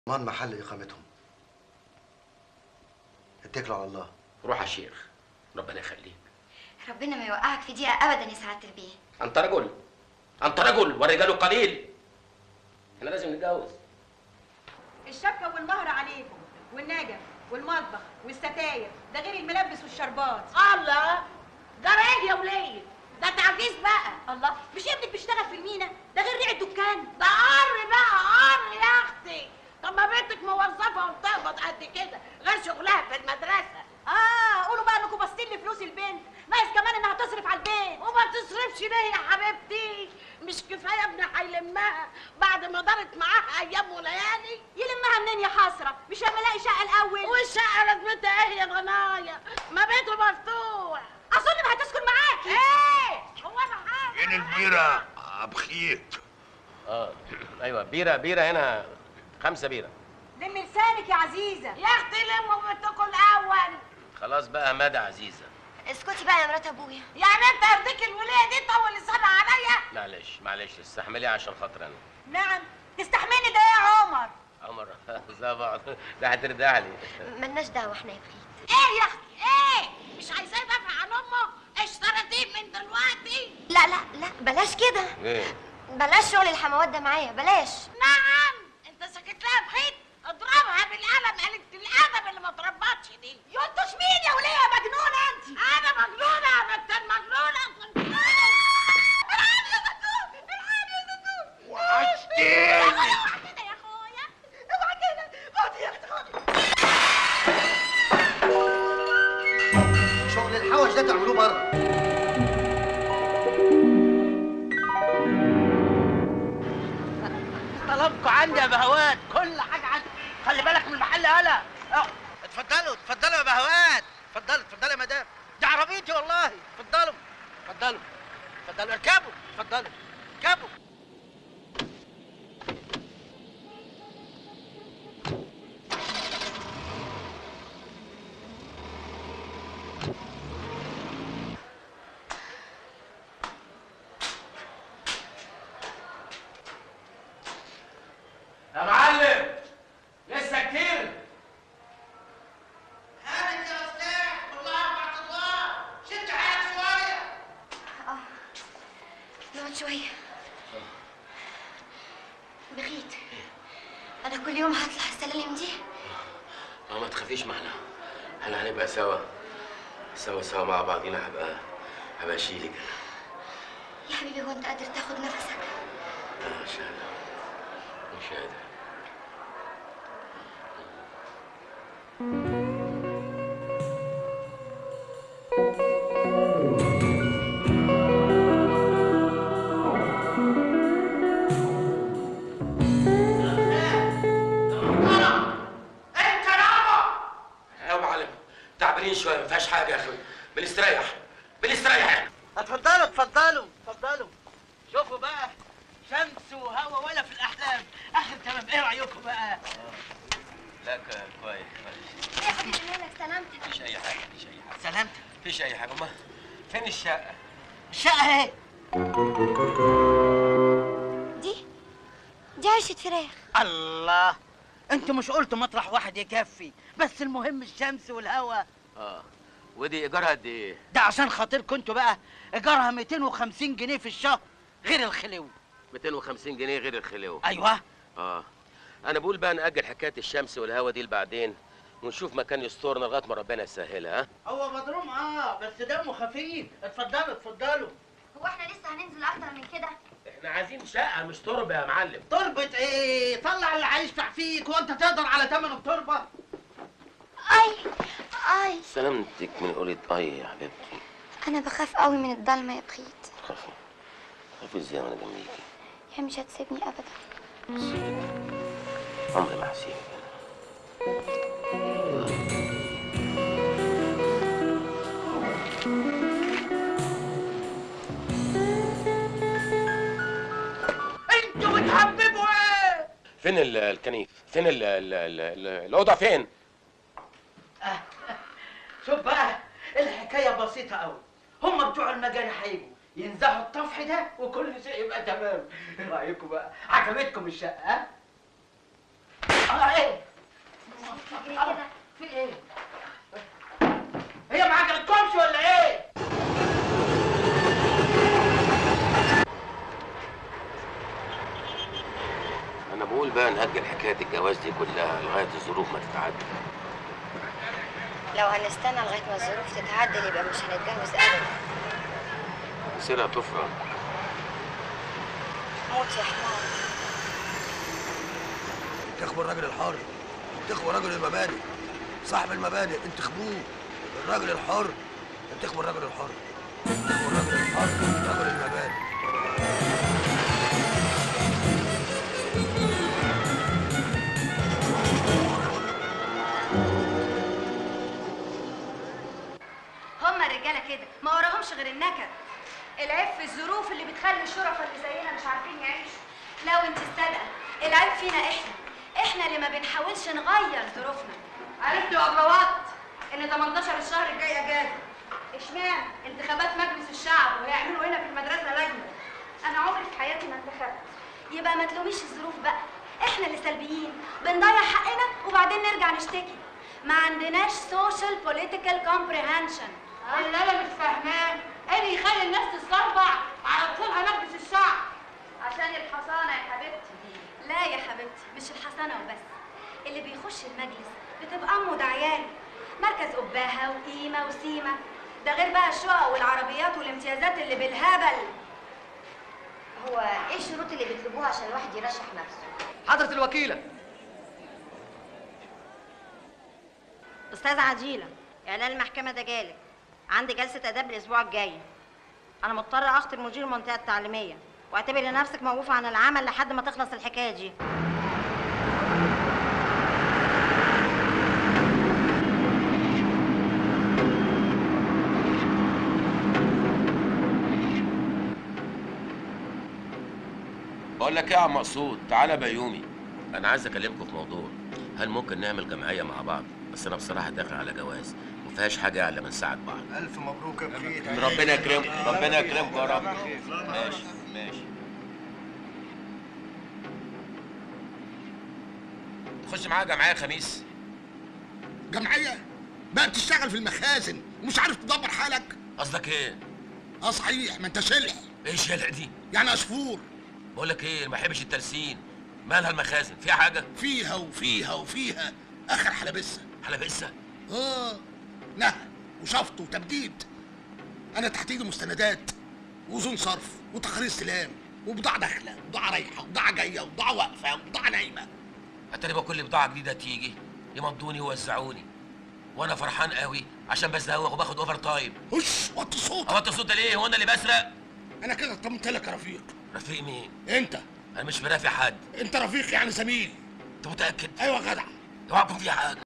ضمان محل اقامتهم اتكلوا على الله روح يا شيخ ربنا يخليك ربنا ما يوقعك في دقيقة أبدا يا سعادة البيه انت رجل انت رجل والرجال قليل احنا لازم نتجوز الشبكة والمهر عليكم والنجف والمطبخ والستاير ده غير الملبس والشربات الله ده رايق يا ولية ده تعجيز بقى الله مش ابنك بيشتغل في المينا ده غير ريع الدكان ده قر بقى قر يا اختي طب ما بنتك موظفه وبتقبض قد كده غير شغلها في المدرسه اه قولوا بقى انكم باصين لفلوس البنت ناقص كمان انها تصرف على البيت وما تصرفش ليه يا حبيبتي مش كفايه ابني هيلمها بعد ما دارت معاها ايام وليالي يلمها منين يا حسره مش لما الاقي شقه الاول والشقه لازمتها ايه يا غنايه ما بيته مفتوح اظن ما هتسكن معاكي ايه هو انا حاجه فين البيرة أبخيت اه ايوه بيره بيره هنا خمسه بيره لم لسانك يا عزيزه يا اختي لموا بنتكم الاول خلاص بقى مدى عزيزه اسكتي بقى يا مرات أبويا يعني انت يرضيك الوليه دي طول لسانها عليا معلش معلش استحملي عشان خاطر انا نعم تستحملني ده يا عمر عمر زي بعض ده هترجع لي ملناش دعوة احنا يا بخيت ايه يا اختي ايه مش عايزاه يدافع عن امه اشتريتيه من دلوقتي لا لا لا بلاش كده ايه بلاش شغل الحموات ده معايا بلاش نعم انت سكت لها بخيط اضربها بالقلم قالت الادب اللي ما تربطش دي ينطش مين يا وليه يا مجنونه انت انا مجنونه يا بنت المجنونه كنت وحشتيني كده يا اخويا اوعى كده خدي يا اختي خدي شغل الحوش ده تعملوه بره طلبكم عندي يا بهوات كل حاجه عندي خلي بالك من المحل هلا اه، اتفضلوا اتفضلوا يا بهوات اتفضلوا اتفضلوا يا مدام دي عربيتي والله اتفضلوا اتفضلوا اتفضلوا اركبوا اتفضلوا اركبوا يا معلم لسه كتير هانت يا استاذ والله بعد الله شد حيلك شويه اه نقعد شوية بخيت أنا كل يوم هطلع السلالم دي اه ما تخافيش معنا احنا هنبقى سوا سوا سوا مع بعضينا هبقى هبقى اشيلك يا حبيبي هو أنت قادر تاخد نفسك انا مش قادر مش قادر انت يابا يا معلم تعبانين شويه ما فيهاش حاجه يا اخي بنستريح بنستريح اتفضلوا اتفضلوا اتفضلوا شوفوا بقى شمس وهوا ولا في الاحلام اخر تمام ايه رايكم بقى لا ك- كويس كويس إيه يا حبيبي مالك سلامتك مفيش اي حاجه مفيش اي حاجه سلامتك مفيش اي حاجه ما فين الشقه الشقه اهي دي دي عيشة فراخ الله انتوا مش قلتوا مطرح واحد يكفي بس المهم الشمس والهوا اه ودي ايجارها قد ايه ده عشان خاطركم انتوا بقى ايجارها 250 جنيه في الشهر غير الخلو 250 جنيه غير الخلو ايوه اه انا بقول بقى ناجل حكايه الشمس والهوا دي لبعدين ونشوف مكان يستورنا لغايه ما ربنا يسهلها ها هو مضروم اه بس دمه خفيف اتفضلوا اتفضلوا هو احنا لسه هننزل أكتر من كده احنا عايزين شقه مش تربه يا معلم تربة ايه طلع اللي هيشفع فيك وانت تقدر على ثمن التربة أي أي سلامتك من قولة اي يا حبيبتي أنا بخاف قوي من الضلمة يا بخيت خافي خافي ازاي وانا جنبيكي هي مش هتسيبني أبدا عمري ما هسيبك انا انتوا بتحببوا ايه فين ال- الكنيف فين ال ال ال ال الاوضه فين شوف بقى الحكاية بسيطة قوي هم بتوع المجال هيجوا ينزعوا الطفح ده وكل شيء يبقى تمام ايه رأيكم بقى عجبتكم الشقة ها الله ايه ليه كده في ايه هي ما عجبتكمش ولا ايه انا بقول بقى نأجل حكايه الجواز دي كلها لغايه الظروف ما تتعدل لو هنستنى لغايه ما الظروف تتعدل يبقى مش هنتجوز ابدا سيرها تفرج موت يا حمار انتخبوا الراجل الحر انتخبوا رجل المبادئ صاحب المبادئ انتخبوه الراجل الحر انتخبوا الراجل الحر انتخبوا الراجل الحر رجل المبادئ هما الرجاله كده ما وراهمش غير النكد العيب في الظروف اللي بتخلي الشرفاء اللي زينا مش عارفين يعيشوا لو انت الصادقه العيب فينا احنا احنا اللي ما بنحاولش نغير ظروفنا عرفت يا ابلوات ان 18 الشهر الجاي اجازه اشمعنى انتخابات مجلس الشعب وهيعملوا هنا في المدرسه لجنه انا عمري في حياتي ما انتخبت يبقى ما تلوميش الظروف بقى احنا اللي سلبيين بنضيع حقنا وبعدين نرجع نشتكي ما عندناش سوشيال بوليتيكال كومبريهنشن اللي انا مش فاهماه ايه اللي يخلي الناس تستربع على دخولها مجلس الشعب عشان الحصانة يا حبيبتي لا يا حبيبتي مش الحصانة وبس اللي بيخش المجلس بتبقى أمه ده عياله مركز قباها وقيمة وسيمة ده غير بقى الشقق والعربيات والامتيازات اللي بالهبل هو ايه الشروط اللي بيطلبوها عشان الواحد يرشح نفسه؟ حضرة الوكيلة استاذ عديله اعلان المحكمه ده جالك عندي جلسه اداب الاسبوع الجاي انا مضطره اخطب مدير المنطقه التعليميه واعتبري نفسك موقوفه عن العمل لحد ما تخلص الحكايه دي بقول لك ايه يا عم مقصود تعالى بيومي انا عايز اكلمكم في موضوع هل ممكن نعمل جمعيه مع بعض بس انا بصراحه داخل على جواز ما فيهاش حاجه الا بنساعد بعض ألف مبروك يا بخيت ربنا يكرمكم ربنا يكرمكم يا رب ماشي ماشي تخش معايا جمعيه خميس جمعية بقى بتشتغل في المخازن ومش عارف تدبر حالك قصدك ايه اه صحيح ما انت شلح ايه الشلع دي يعني عصفور بقول لك ايه ما بحبش الترسين مالها المخازن فيها حاجه فيها وفيها وفيها اخر حلبسة حلبسه اه نهر وشفط وتبديد انا تحت ايدي مستندات واذون صرف وتقارير استلام وبضاعة داخلة وبضاعة رايحة وبضاعة جاية وبضاعة واقفة وبضاعة نايمة اتاري بقى كل بضاعه جديده تيجي يمضوني ويوزعوني وانا فرحان قوي عشان بزهق وباخد اوفر تايم هش وطي صوتك هو انت الصوت ده ليه هو انا اللي بسرق انا كده طمنت لك يا رفيق رفيق مين انت انا مش مرافق حد انت رفيق يعني زميل انت متاكد ايوه يا جدع اوعى يكون في حاجه